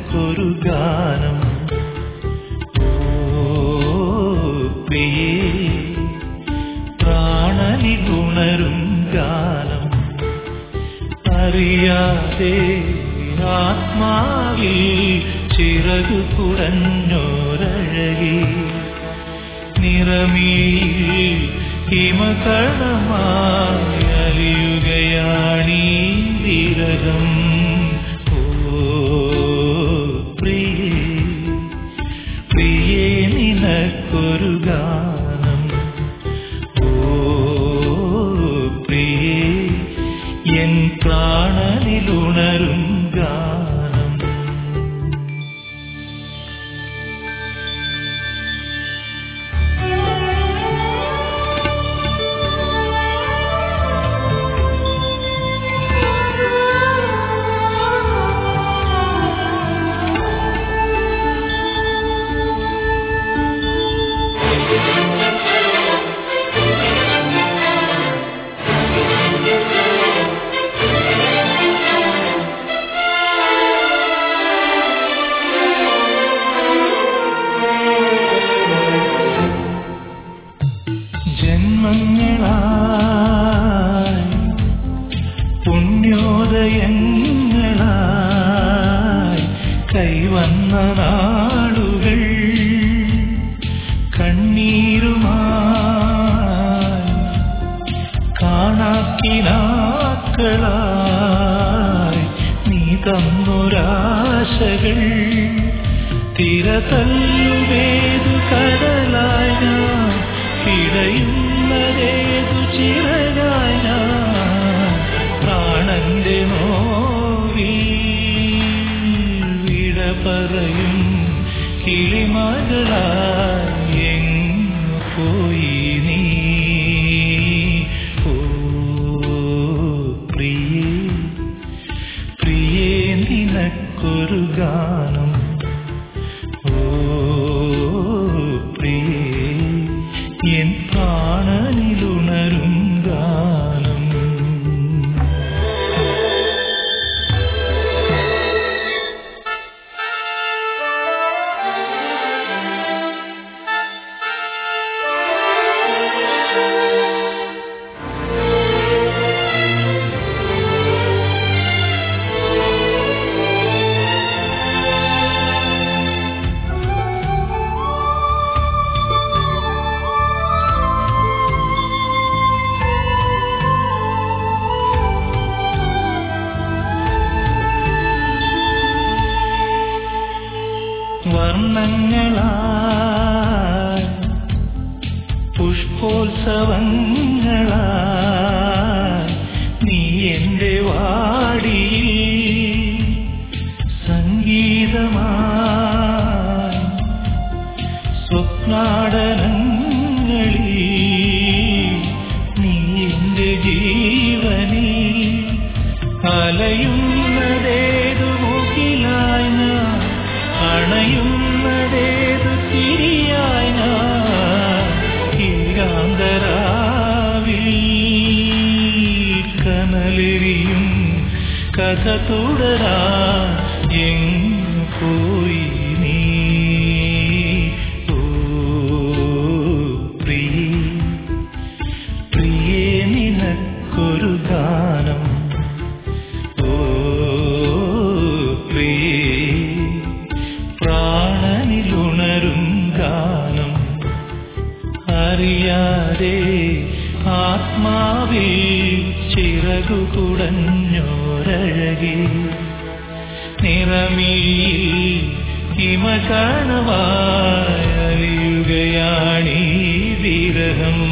നിനക്കൊരു ഗാനം ഓ പ്രിയേ പ്രാണനിലുണരും ഗാനം അറിയാതെ ആത്മാവിൽ ചിറകു കുടഞ്ഞോരഴകി നിറമീയിൽ ഹിമകണമായി അലിയുകയാണീ വിരകം ഓ പ്രിയേ പ്രിയേ നിനക്കൊരു ഗാനം ഓ പ്രിയേ എൻ പ്രാണനിലുണരും ഗാനം ജന്മങ്ങളായി പുണ്യോദയങ്ങളായി കൈവന്ന നാളുകൾ കണ്ണീരുമായി കാണാക്കിനാക്കളായി നീ തന്നൊരാശകൾ തിരതല്ലുവേതു കടലായി ഞാൻ പിടയുന്നതേതു ചിറകായി ഞാൻ പ്രാണന്റെ നോവിൽ വിട പറയും കിളിമകളായി എങ്ങു പോയി നീ ഓ പ്രിയേ പ്രിയേ നിനക്കൊരു ഗാനം ഓ പ്രിയേ എൻ പ്രാണനിലുണരും ഗാനം വർണ്ണങ്ങളായി പുഷ്പോത്സവങ്ങളായി നീ എന്റെ വാടിയിൽ സംഗീതമായി സ്വപ്നാടനങ്ങളിൽ നീ എന്റെ ജീവനിൽ അലയുന്നതേതു മുകിലായി ഞാൻ അണയുന്നതേതു തിരിയായി ഞാൻ ഏകാന്തരാവിൽ കനലെറിയും കഥ തുടരാ എങ്ങു പോയി നീ ഓ പ്രിയേ പ്രിയേ നിനക്കൊരു ഗാനം ഓ പ്രിയേ പ്രാണനിലുണരും ഗാനം അറിയാതെ ആത്മാവിൽ ചിറകു കുടഞ്ഞോരഴകി നിറമിഴിയിൽ ഹിമകണമായി അറിയുകയാണീ വിരഹം